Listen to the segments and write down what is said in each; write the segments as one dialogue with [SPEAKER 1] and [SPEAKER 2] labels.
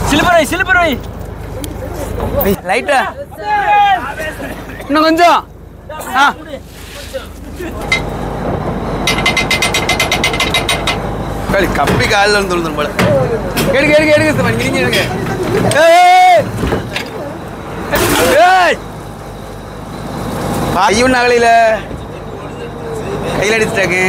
[SPEAKER 1] சிலிப்பரை சிலிப்பரை
[SPEAKER 2] லைட்டா இன்னும் கொஞ்சம் ஆ களி கப்பி காலில் வந்து விழுந்துரும் போல எடுங்க எடுங்க எடுங்க சார் நீங்க எடுங்க ஏய் ஏய் ஐயோ நகலையில் கையில் அடிச்சிட்டாங்க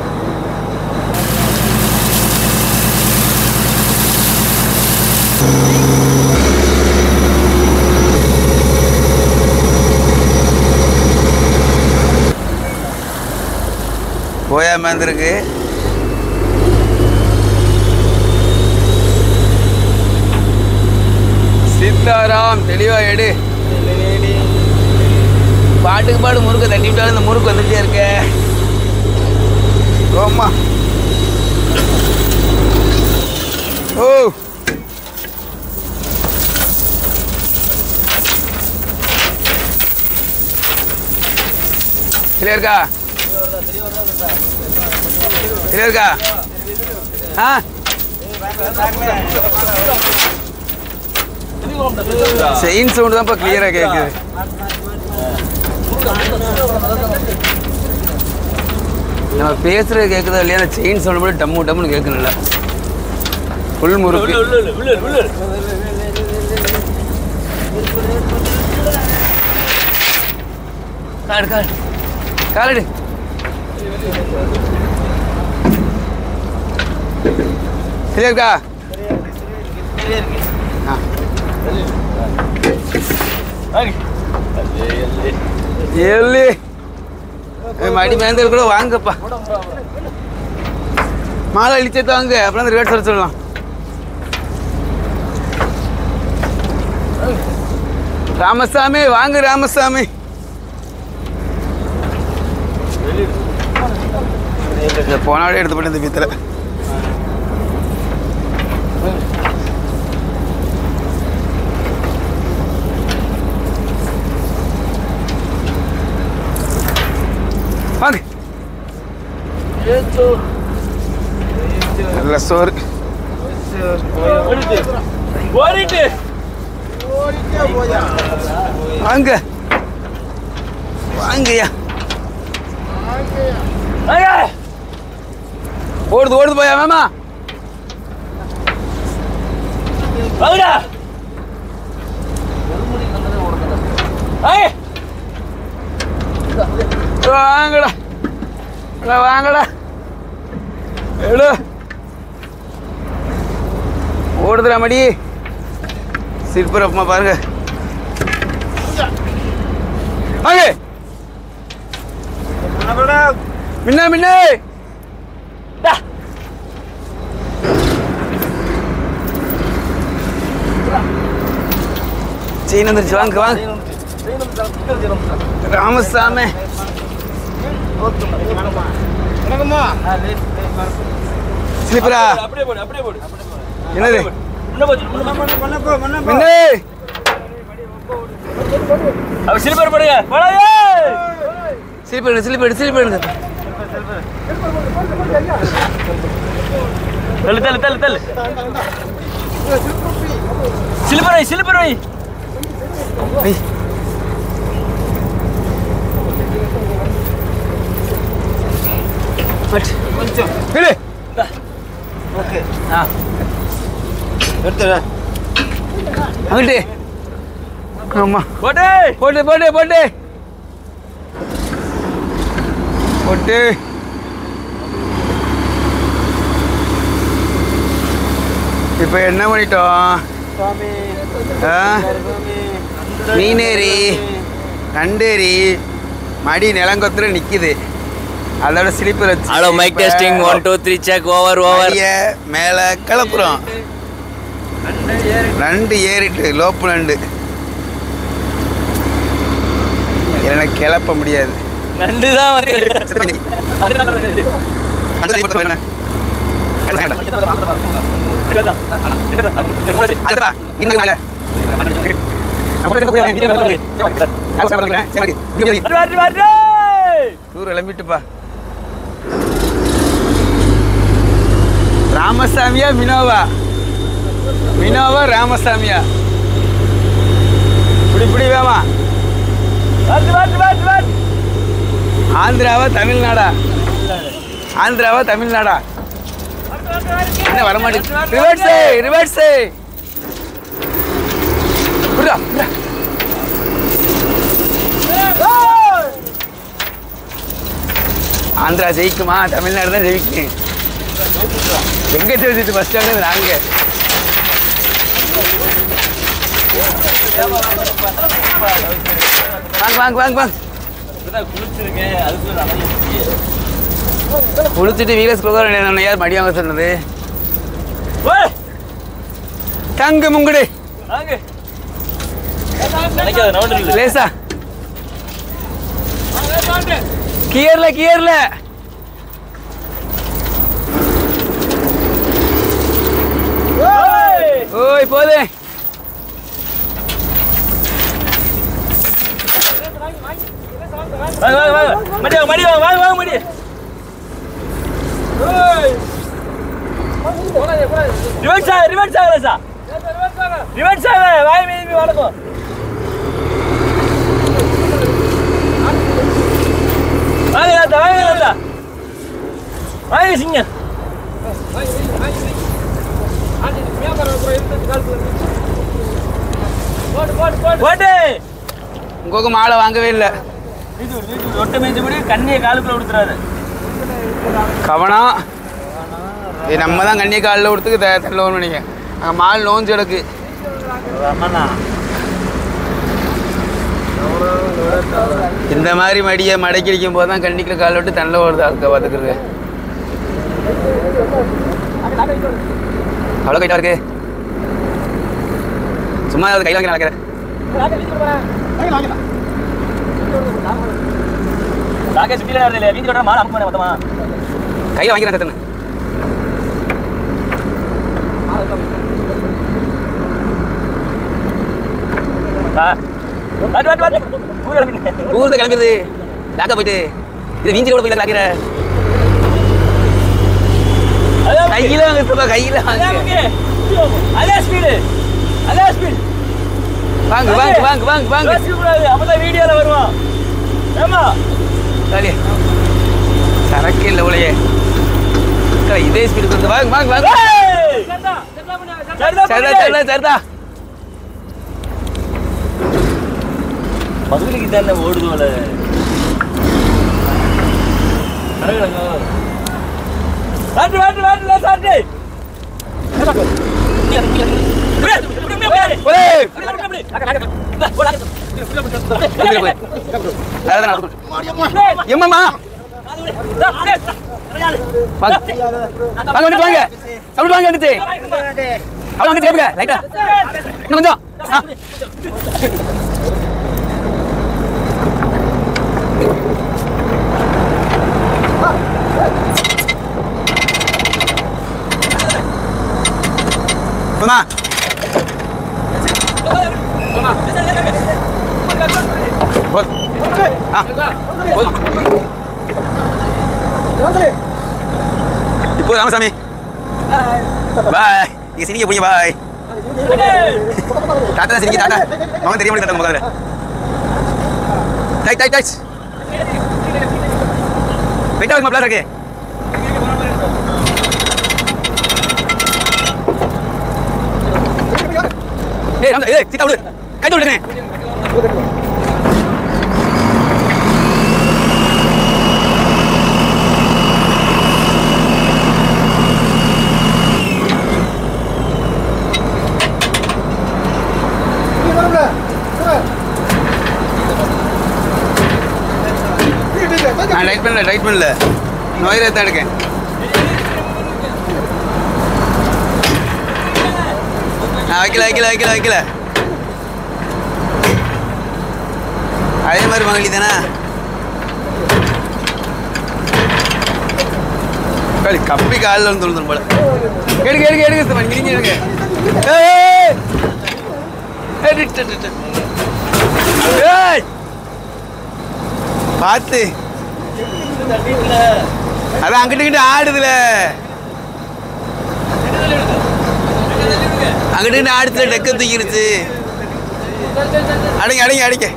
[SPEAKER 2] போயாம இருந்திருக்கு சீதாராம் தெளிவா எடு பாட்டுக்கு பாடு முறுக்கு தட்டி விட்டாலும் இந்த முறுக்கு வந்துட்டே இருக்க ஓம்மா ஓ கிளியர் இருக்கா கிளியர் இருக்கா ஆ செயின் சவுண்டு தான்ப்பா கிளியராக கேட்குது நம்ம பேசுறது கேட்குதா இல்லையா அந்த செயின் சவுண்டு மட்டும் டம்மு டம்முன்னு கேட்கணும்ல ஃபுல் முறுக்கு
[SPEAKER 1] உள்ள உள்ள உள்ள
[SPEAKER 2] காடு காடு காலடு சரியா இருக்கா ஆ எல்லி மடி மேந்தல் கூட வாங்கப்பா மாலை அழிச்சது வாங்க அப்புறம் அந்த ரேட் சொல்ல சொல்லலாம் ராமசாமி வாங்க ராமசாமி இந்த போனாலே எடுத்து போட்டு இந்த வீட்டில் வாங்க நல்ல சோறு
[SPEAKER 1] ஓடிட்டு
[SPEAKER 2] வாங்க வாங்கய்யா
[SPEAKER 1] ஐயா
[SPEAKER 2] ஓடுது ஓடுது போயா மாமா
[SPEAKER 1] வாங்கடா ஐய்
[SPEAKER 2] வாங்கடா அட வாங்கடா எடு ஓடுதுடா மடி சிற்பரப்பமா பாருங்க வாங்க முன்ன முன்ன
[SPEAKER 1] டா
[SPEAKER 2] செயின் வந்துருச்சு வாங்க வாங்க ராமசாமி ஸ்லிப்பரா
[SPEAKER 1] அப்படியே போடு அப்படியே போடு
[SPEAKER 2] என்னது
[SPEAKER 1] முன்ன போச்சு முன்ன போச்சு.
[SPEAKER 2] முன்ன
[SPEAKER 1] அவ சிலிப்பர் போடுங்க போடாதே
[SPEAKER 2] ஸ்லிப்பர் ஸ்லிப்பர் ஸ்லிப்பர்
[SPEAKER 1] தள்ளு தள்ளு தள்ளு தள்ளு சிலிப்பர் வை சிலிப்பர் வை
[SPEAKER 2] ஐய் இரு. ஆ அங்கிட்டு ஆமா
[SPEAKER 1] போட்டு
[SPEAKER 2] போட்டு போட்டு போட்டு போட்டு இப்போ என்ன பண்ணிட்டோம் ஆ? மீனேரி நண்டேரி மடி நிலங்கொத்துல நிக்குது அதோட ஸ்லிப்பர் வச்சு
[SPEAKER 1] hello mike testing one two three check over over
[SPEAKER 2] மடிய மேல கிளப்புறோம் நண்டு ஏறிட்டு லோப்பு நண்டு இல்லைன்னா கிளப்ப முடியாது
[SPEAKER 1] நண்டு தான் வந்து
[SPEAKER 2] அதுடா, இன்னும் மேல. டூர் கிளம்பிட்டுப்பா ராமசாமியா மினோவா வினோவா ராமசாமியா இப்படி இப்படி வேமா
[SPEAKER 1] வாட்டு வாட்டு வாட்டு வாட்டு
[SPEAKER 2] ஆந்திராவா தமிழ்நாடா ஆந்திராவா தமிழ்நாடா என்ன வரமாட்டேங்குது ரிவர்ஸே ரிவர்ஸே புரியா புரியா ஆந்திரா ஜெயிக்குமா தமிழ்நாடு தான் ஜெயிக்கும் எங்க தெரிஞ்சிச்சு பஸ் ஸ்டாண்டு நாங்க வாங்க வாங்க வாங்க வாங்க
[SPEAKER 1] இப்பதான் குளிச்சிருக்கேன் அதுக்குள்ள நனைஞ்சிருச்சு.
[SPEAKER 2] குளிச்சுட்டு வீரஸ் குலோதரன் யார் மடி வாங்க சொன்னது
[SPEAKER 1] ஓய்,
[SPEAKER 2] தங்க முங்குடு
[SPEAKER 1] வாங்க. நினைக்காத நவுண்டு இல்லை.
[SPEAKER 2] லேசா கியர்ல கியர்ல
[SPEAKER 1] ஓய்.
[SPEAKER 2] ஓய் போதே
[SPEAKER 1] வாங்க வாங்க வாங்க மடி வாங்க மடி வாங்க வாங்க வாங்க மடி ரிவர்ஸ் ஆக ரிவர்ஸ் ஆகல சார் ரிவர்ஸ் ஆக வாய் மீதி வணக்கம் வாங்க தாத்தா வாங்க தாத்தா வாங்க சிங்க போட்டு
[SPEAKER 2] உங்களுக்கு மாலை வாங்கவே இல்லை
[SPEAKER 1] வீட்டு வீட்டு ஒட்ட மேய்ச்சபடி கண்ணியை காலுக்குள்ள கொடுத்துறாரு
[SPEAKER 2] கவனம் இது நம்ம தான் கண்ணி காலில் கொடுத்துக்கு த தள்ளணும்னு நினைக்கிறேன் அங்கே மால் நோஞ்சு கிடக்கு இந்த மாதிரி மடியை மடக்கி அடிக்கும் போது தான் கண்ணிக்குள்ள கால் விட்டு தள்ள வருது ஆளுக்க பார்த்துக்கிறது அவ்வளோ கைட்டா இருக்கு சும்மா ஏதாவது கையில் வாங்கி நடக்கிறேன்
[SPEAKER 1] ராகேஷ் சுத்தில வரல வீதி ஓட மாலை அமுக்கு மொத்தமா
[SPEAKER 2] கையில் வாங்கிறேன் தட்டுன்னு
[SPEAKER 1] வா வாட்டு வாட்டு வாட்டு ஊர் கிளம்பிங்க
[SPEAKER 2] ஊருக்கு கிளம்பிடுது லாக்கா போயிட்டு இது வீஞ்சி கூட போய் லாக்கிற கையில் வாங்க சும்மா கையில் வாங்க
[SPEAKER 1] அதே ஸ்பீடு அதே ஸ்பீடு
[SPEAKER 2] வாங்க வாங்க வாங்க வாங்க வாங்க
[SPEAKER 1] யோசிக்க கூடாது அப்பதான் வீடியோல வருவான் ஏமா
[SPEAKER 2] சாலி சரக்கே இல்லை உலையே அக்கா, இதே ஸ்பீடு கொடுத்து வாங்க வாங்க வாங்க சரிதா சரிதா சரிதா
[SPEAKER 1] மதுரைக்கு தானே ஓடுது போல வாட்டு வாட்டு வாட்டு சாட்டு
[SPEAKER 2] ஒரே எம்மம்மா வாங்க வாங்க வந்துட்டு வாங்க அப்படி வாங்க வந்துட்டு அவன் வந்து கேட்புங்க ரைட்டா இன்னும் கொஞ்சம் ஆ. போமா போது ஆ போது இப்போ ராமசாமி பாய் நீங்க சிரிக்க போய் பாய் டாட்டா சிரிக்க டாட்டா அவன் தெரிய முடியும் முதல்ல டைட் டைட் டைட் வெயிட்டா இருக்குமா பிளாட் இருக்கு ஏய் ராமசா ஏய் சீதா விடு கை விடுங்க நான் ரைட் பண்ணல ரைட் பண்ணல நோயிலே தான் எடுக்கேன் நான் வைக்கல வைக்கல வைக்கல வைக்கல அதே மாதிரி மகளி தானே களி கப்பி காலில் வந்து தொழுந்துரும் போல எடுக்க எடுக்க எடுக்க சும்மா நீங்க எடுங்க ஏய், ஏய், ஏய், டிட், டிட், டிட். ஏய் பார்த்து அதான் அங்கிட்டு இங்கிட்டு ஆடுதுல அங்கிட்டு ஆடத்துல டெக்க தூக்கிருச்சு அடிங்க அடிங்க அடிங்க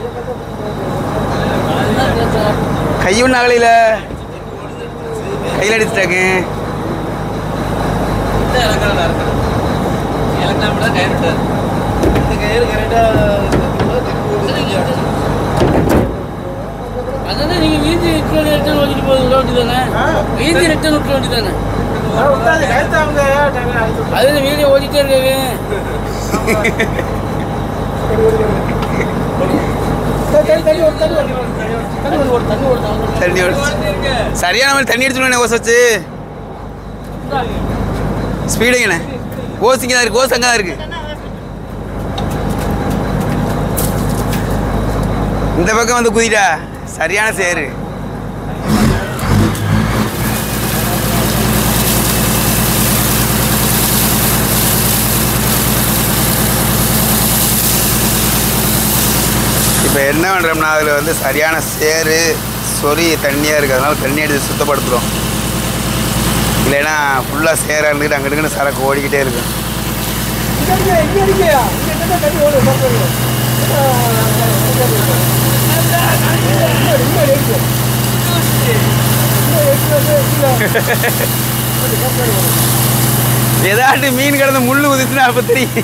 [SPEAKER 2] கையும் நகலையில கையில் அடிச்சுட்டாங்க
[SPEAKER 3] அதான் நீங்க வீதி ரிட்டர்ன் ரிட்டர்ன் ஓட்டிட்டு போக வேண்டியதானே வீதி ரிட்டர்ன் விட்டுற வேண்டியதானே அது வீடியோ ஓடிட்டே இருக்காங்க
[SPEAKER 2] தண்ணி ஓடுச்சு. சரியான மாதிரி தண்ணி எடுத்துக்கணும் ஓச வச்சு ஸ்பீடுங்கண்ணே ஓஸ் இங்கே தான் இருக்கு ஓஸ் அங்கே தான் இருக்கு இந்த பக்கம் வந்து குதிடா சரியான சேரு இப்போ என்ன பண்ணுறோம்னா அதில் வந்து சரியான சேரு சொறி தண்ணியாக இருக்குது அதனால தண்ணி எடுத்து சுத்தப்படுத்துகிறோம் இல்லைன்னா ஃபுல்லாக சேராக இருந்துக்கிட்டு அங்கிட்டு சரக்கு ஓடிக்கிட்டே இருக்கும் ஏதாட்டு மீன் கிடந்து முள்ளு உதிச்சுன்னா அப்போ தெரியும்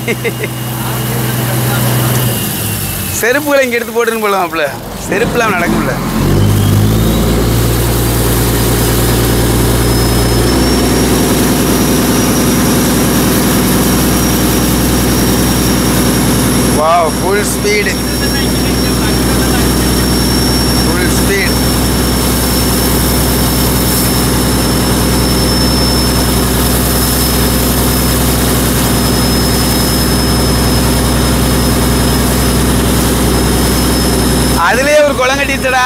[SPEAKER 2] செருப்புகளை இங்கே எடுத்து போட்டுன்னு போடலாம்ல செருப்புலாம் நடக்கும்ல wow full speed full speed அதுலயே ஒரு குளம் கட்டிச்சடா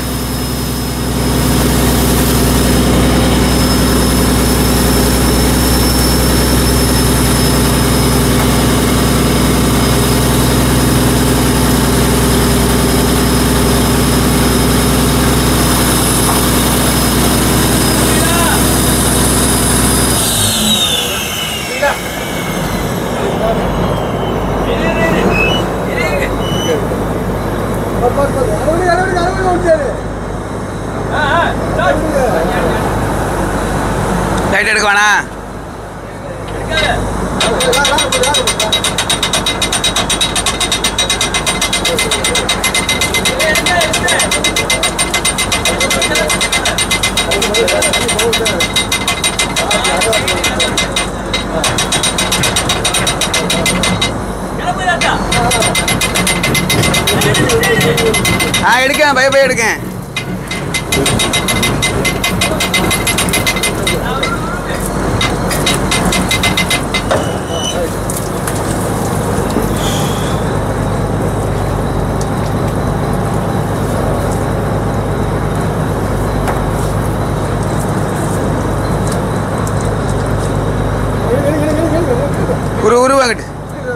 [SPEAKER 2] ரைட் எடுக்க வேணா ஆ எடுக்கேன் பய பய எடுக்கேன் உரு உரு வாங்கிட்டு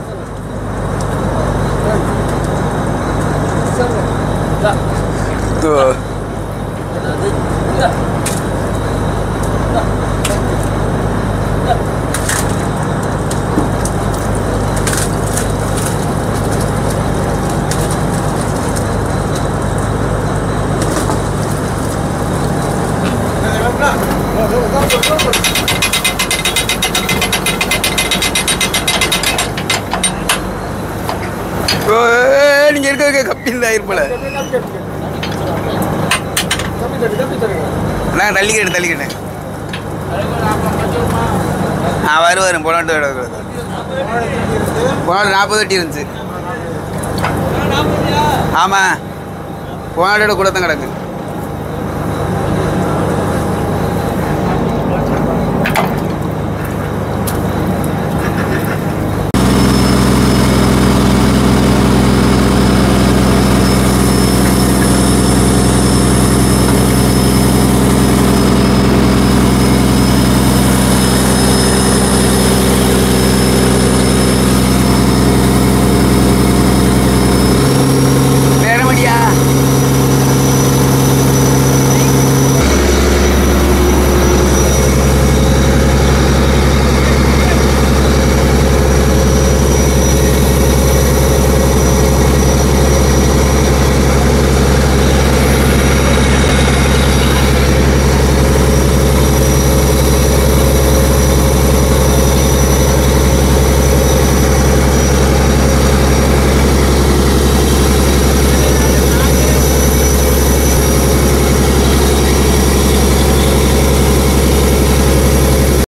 [SPEAKER 2] ஓ ஓ, ஏய், நீங்க இருக்க இருக்க கப்பில் தான் இருப்பல நான் தள்ளிக்கிட்டு தள்ளிக்கிட்டேன் ஆ வருவார் போனாட்டு போனாட்டு நாற்பது வட்டி இருந்துச்சு ஆமாம் போனாட்டோட கூட தான் கிடக்கு